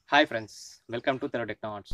hi friends welcome to Telugu techno arts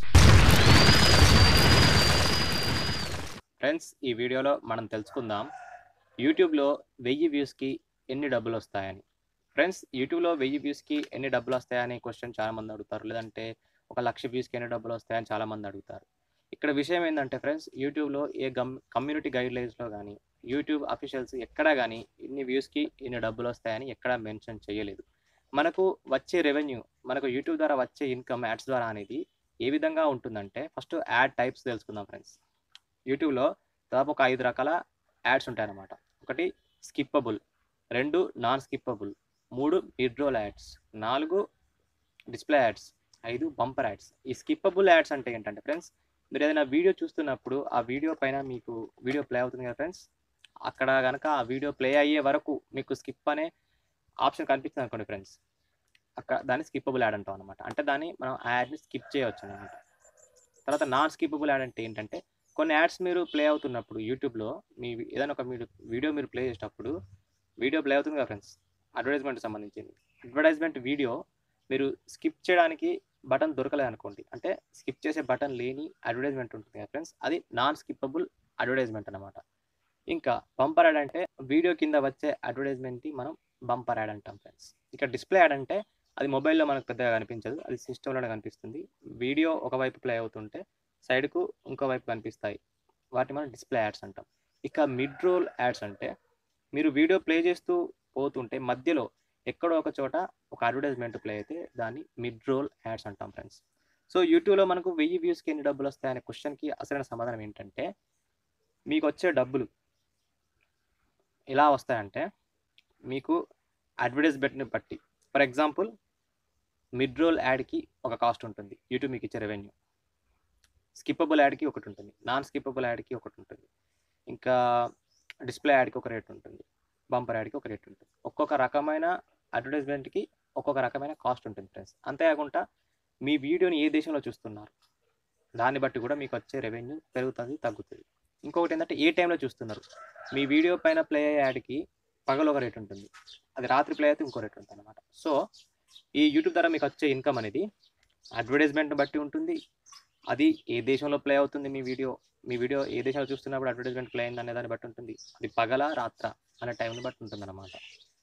friends ఈ వీడియోలో మనం తెలుసుకుందాం యూట్యూబ్లో వెయ్యి వ్యూస్కి ఎన్ని డబ్బులు వస్తాయని ఫ్రెండ్స్ యూట్యూబ్లో వెయ్యి వ్యూస్కి ఎన్ని డబ్బులు వస్తాయని క్వశ్చన్ చాలామంది అడుగుతారు లేదంటే ఒక లక్ష వ్యూస్కి ఎన్ని డబ్బులు వస్తాయని చాలామంది అడుగుతారు ఇక్కడ విషయం ఏంటంటే ఫ్రెండ్స్ యూట్యూబ్లో ఏ గమ్ కమ్యూనిటీ గైడ్లైన్స్లో కానీ యూట్యూబ్ అఫీషియల్స్ ఎక్కడా కానీ ఇన్ని వ్యూస్కి ఇన్ని డబ్బులు వస్తాయని ఎక్కడా మెన్షన్ చేయలేదు మనకు వచ్చే రెవెన్యూ మనకు యూట్యూబ్ ద్వారా వచ్చే ఇన్కమ్ యాడ్స్ ద్వారా అనేది ఏ విధంగా ఉంటుందంటే ఫస్ట్ యాడ్ టైప్స్ తెలుసుకుందాం ఫ్రెండ్స్ యూట్యూబ్లో దాదాపు ఒక ఐదు రకాల యాడ్స్ ఉంటాయన్నమాట ఒకటి స్కిప్పబుల్ రెండు నాన్ స్కిప్పబుల్ మూడు మిడ్రోల్ యాడ్స్ నాలుగు డిస్ప్లే యాడ్స్ ఐదు బంపర్ యాడ్స్ ఈ స్కిప్పబుల్ యాడ్స్ అంటే ఏంటంటే ఫ్రెండ్స్ మీరు ఏదైనా వీడియో చూస్తున్నప్పుడు ఆ వీడియో పైన మీకు వీడియో ప్లే అవుతుంది కదా ఫ్రెండ్స్ అక్కడ కనుక ఆ వీడియో ప్లే అయ్యే వరకు మీకు స్కిప్ అనే ఆప్షన్ కనిపిస్తుంది అనుకోండి ఫ్రెండ్స్ అక్కడ దాన్ని స్కిప్పబుల్ యాడ్ అంటాం అనమాట అంటే దాన్ని మనం ఆ యాడ్ని స్కిప్ చేయవచ్చు అనమాట తర్వాత నాన్ స్కిప్పబుల్ యాడ్ అంటే ఏంటంటే కొన్ని యాడ్స్ మీరు ప్లే అవుతున్నప్పుడు యూట్యూబ్లో మీ ఏదైనా ఒక మీరు వీడియో మీరు ప్లే చేసేటప్పుడు వీడియో ప్లే అవుతుంది కదా ఫ్రెండ్స్ అడ్వర్టైజ్మెంట్ సంబంధించింది అడ్వర్టైజ్మెంట్ వీడియో మీరు స్కిప్ చేయడానికి బటన్ దొరకలేదు అనుకోండి అంటే స్కిప్ చేసే బటన్ లేని అడ్వర్టైజ్మెంట్ ఉంటుంది కదా ఫ్రెండ్స్ అది నాన్ స్కిప్పబుల్ అడ్వర్టైజ్మెంట్ అనమాట ఇంకా బంపర్ యాడ్ అంటే వీడియో కింద వచ్చే అడ్వర్టైజ్మెంట్ని మనం బంపర్ యాడ్ అంటాం ఫ్రెండ్స్ ఇక డిస్ప్లే యాడ్ అంటే అది మొబైల్లో మనకు పెద్దగా కనిపించదు అది సిస్టంలోనే కనిపిస్తుంది వీడియో ఒకవైపు ప్లే అవుతుంటే సైడ్కు ఇంకో వైపు కనిపిస్తాయి వాటిని మనం డిస్ప్లే యాడ్స్ అంటాం ఇక మిడ్ రోల్ యాడ్స్ అంటే మీరు వీడియో ప్లే చేస్తూ పోతుంటే మధ్యలో ఎక్కడో ఒక చోట ఒక అడ్వర్టైజ్మెంట్ ప్లే అయితే దాన్ని మిడ్ రోల్ యాడ్స్ అంటాం ఫ్రెండ్స్ సో యూట్యూబ్లో మనకు వెయ్యి వ్యూస్కి ఎన్ని డబ్బులు వస్తాయనే క్వశ్చన్కి అసలైన సమాధానం ఏంటంటే మీకు వచ్చే డబ్బులు ఎలా వస్తాయంటే మీకు అడ్వర్టైజ్మెంట్ని బట్టి ఫర్ ఎగ్జాంపుల్ మిడ్ రోల్ యాడ్కి ఒక కాస్ట్ ఉంటుంది యూట్యూబ్ మీకు ఇచ్చే రెవెన్యూ స్కిప్పబుల్ యాడ్కి ఒకటి ఉంటుంది నాన్ స్కిప్పబుల్ యాడ్కి ఒకటి ఉంటుంది ఇంకా డిస్ప్లే యాడ్కి ఒక రేట్ ఉంటుంది బంపర్ యాడ్కి ఒక రేట్ ఉంటుంది ఒక్కొక్క రకమైన అడ్వర్టైజ్మెంట్కి ఒక్కొక్క రకమైన కాస్ట్ ఉంటుంది ఫ్రెండ్స్ అంతేకాకుండా మీ వీడియోని ఏ దేశంలో చూస్తున్నారు దాన్ని బట్టి కూడా మీకు వచ్చే రెవెన్యూ పెరుగుతుంది తగ్గుతుంది ఇంకొకటి ఏంటంటే ఏ టైంలో చూస్తున్నారు మీ వీడియో పైన ప్లే అయ్యే యాడ్కి పగలు ఒక రేట్ ఉంటుంది అది రాత్రి ప్లే అయితే ఇంకో రేట్ ఉంటుంది అనమాట సో ఈ యూట్యూబ్ ద్వారా మీకు వచ్చే ఇన్కమ్ అనేది అడ్వర్టైజ్మెంట్ని బట్టి ఉంటుంది అది ఏ దేశంలో ప్లే అవుతుంది మీ వీడియో మీ వీడియో ఏ దేశంలో చూస్తున్నప్పుడు అడ్వర్టైజ్మెంట్ ప్లే అయింది అనే దాన్ని బట్టి ఉంటుంది అది పగల రాత్ర అనే టైంని బట్టి ఉంటుంది అనమాట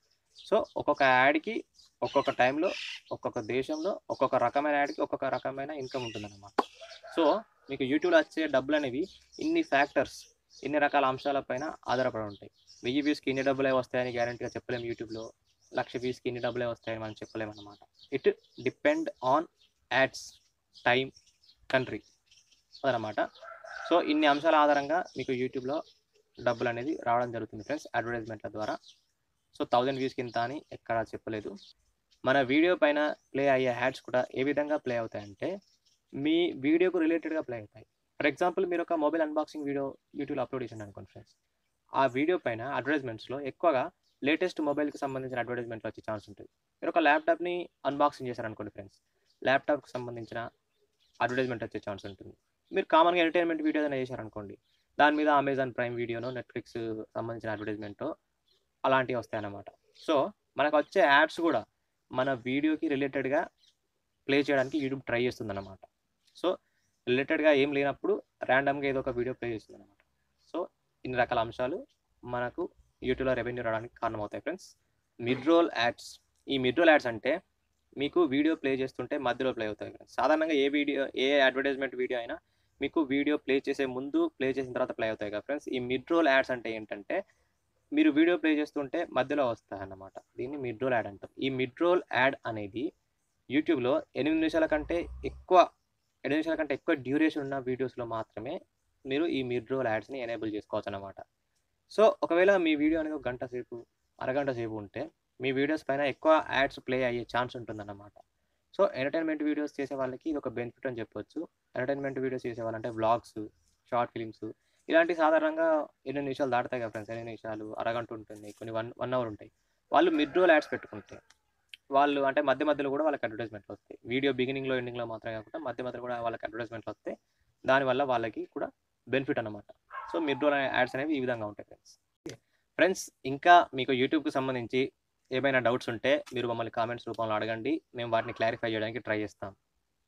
సో ఒక్కొక్క యాడ్కి ఒక్కొక్క టైంలో ఒక్కొక్క దేశంలో ఒక్కొక్క రకమైన యాడ్కి ఒక్కొక్క రకమైన ఇన్కమ్ ఉంటుంది అనమాట సో మీకు యూట్యూబ్లో వచ్చే డబ్బులు అనేవి ఇన్ని ఫ్యాక్టర్స్ ఇన్ని రకాల అంశాలపైన ఆధారపడి ఉంటాయి వెయ్యి వ్యూస్కి ఇన్ని డబ్బులే వస్తాయని గ్యారంటీగా చెప్పలేము యూట్యూబ్లో లక్ష వ్యూస్కి ఇన్ని డబ్బులే వస్తాయని మనం చెప్పలేము అనమాట it depend on ads time country అదనమాట సో ఇన్ని అంశాల ఆధారంగా మీకు యూట్యూబ్లో డబ్బులు అనేది రావడం జరుగుతుంది ఫ్రెండ్స్ అడ్వర్టైజ్మెంట్ల ద్వారా సో థౌజండ్ వ్యూస్కి ఇంత అని ఎక్కడా చెప్పలేదు మన వీడియో పైన ప్లే అయ్యే యాడ్స్ కూడా ఏ విధంగా ప్లే అవుతాయంటే మీ వీడియోకు రిలేటెడ్గా ప్లే అవుతాయి ఫర్ ఎగ్జాంపుల్ మీరు ఒక మొబైల్ అన్బాక్సింగ్ వీడియో యూట్యూబ్లో అప్లోడ్ చేసిన అనుకోండి ఫ్రెండ్స్ ఆ వీడియో పైన అడ్వర్టైజ్మెంట్స్లో ఎక్కువగా లేటెస్ట్ మొబైల్కి సంబంధించిన అడ్వర్టైజ్మెంట్లు వచ్చే ఛాన్స్ ఉంటుంది మీరు ఒక ల్యాప్టాప్ని అన్బాక్సింగ్ చేశారనుకోండి ఫ్రెండ్స్ ల్యాప్టాప్కి సంబంధించిన అడ్వర్టైజ్మెంట్ వచ్చే ఛాన్స్ ఉంటుంది మీరు కామన్గా ఎంటర్టైన్మెంట్ వీడియో ఏదైనా చేశారనుకోండి దాని మీద అమెజాన్ ప్రైమ్ వీడియోనో నెట్ఫ్లిక్స్ సంబంధించిన అడ్వర్టైజ్మెంట్ అలాంటివి వస్తాయన్నమాట సో మనకు వచ్చే యాడ్స్ కూడా మన వీడియోకి రిలేటెడ్గా ప్లే చేయడానికి యూట్యూబ్ ట్రై చేస్తుంది అనమాట సో రిలేటెడ్గా ఏం లేనప్పుడు ర్యాండమ్గా ఏదో ఒక వీడియో ప్లే చేస్తుంది అనమాట సో ఇన్ని రకాల అంశాలు మనకు యూట్యూబ్లో రెవెన్యూ రావడానికి కారణమవుతాయి ఫ్రెండ్స్ మిడ్ రోల్ యాడ్స్ ఈ మిడ్ రోల్ యాడ్స్ అంటే మీకు వీడియో ప్లే చేస్తుంటే మధ్యలో ప్లే అవుతాయి ఫ్రెండ్స్ సాధారణంగా ఏ వీడియో ఏ అడ్వర్టైజ్మెంట్ వీడియో అయినా మీకు వీడియో ప్లే చేసే ముందు ప్లే చేసిన తర్వాత ప్లే అవుతాయి కదా ఫ్రెండ్స్ ఈ మిడ్ రోల్ యాడ్స్ అంటే ఏంటంటే మీరు వీడియో ప్లే చేస్తుంటే మధ్యలో వస్తాయి అన్నమాట దీన్ని మిడ్ రోల్ యాడ్ అంటాం ఈ మిడ్ రోల్ యాడ్ అనేది యూట్యూబ్లో ఎనిమిది నిమిషాల కంటే ఎక్కువ ఎనిమిది నిమిషాల కంటే ఎక్కువ డ్యూరేషన్ ఉన్న వీడియోస్లో మాత్రమే మీరు ఈ మిడ్ రోల్ యాడ్స్ని ఎనేబుల్ చేసుకోవచ్చు అనమాట సో ఒకవేళ మీ వీడియో అనేది ఒక గంట సేపు అరగంట సేపు ఉంటే మీ వీడియోస్ పైన ఎక్కువ యాడ్స్ ప్లే అయ్యే ఛాన్స్ ఉంటుందన్నమాట సో ఎంటర్టైన్మెంట్ వీడియోస్ చేసే వాళ్ళకి ఇది ఒక బెనిఫిట్ అని చెప్పొచ్చు ఎంటర్టైన్మెంట్ వీడియోస్ చేసే వాళ్ళంటే వ్లాగ్స్ షార్ట్ ఫిలిమ్స్ ఇలాంటి సాధారణంగా ఎన్ని నిమిషాలు దాటుతాయి కదా ఫ్రెండ్స్ ఎన్ని నిమిషాలు అరగంట ఉంటుంది కొన్ని వన్ వన్ అవర్ ఉంటాయి వాళ్ళు మిడ్ రోల్ యాడ్స్ పెట్టుకుంటే వాళ్ళు అంటే మధ్య మధ్యలో కూడా వాళ్ళకి అడ్వర్టైజ్మెంట్లు వస్తాయి వీడియో బిగినింగ్లో ఎండింగ్లో మాత్రమే కాకుండా మధ్య మధ్యలో కూడా వాళ్ళకి అడ్వర్టైజ్మెంట్లు వస్తాయి దానివల్ల వాళ్ళకి కూడా బెనిఫిట్ అనమాట సో మిడ్ రోల్ యాడ్స్ అనేవి ఈ విధంగా ఉంటాయి ఫ్రెండ్స్ ఫ్రెండ్స్ ఇంకా మీకు యూట్యూబ్కి సంబంధించి ఏమైనా డౌట్స్ ఉంటే మీరు మమ్మల్ని కామెంట్స్ రూపంలో అడగండి మేము వాటిని క్లారిఫై చేయడానికి ట్రై చేస్తాం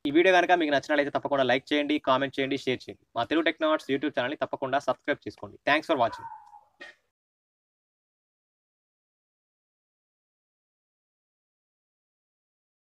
ఈ వీడియో కనుక మీకు నచ్చినట్లయితే తప్పకుండా లైక్ చేయండి కామెంట్ చేయండి షేర్ చేయండి మా తెలుగు టెక్నాట్స్ యూట్యూబ్ ఛానల్ని తప్పకుండా సబ్స్క్రైబ్ చేసుకోండి థ్యాంక్స్ ఫర్ వాచింగ్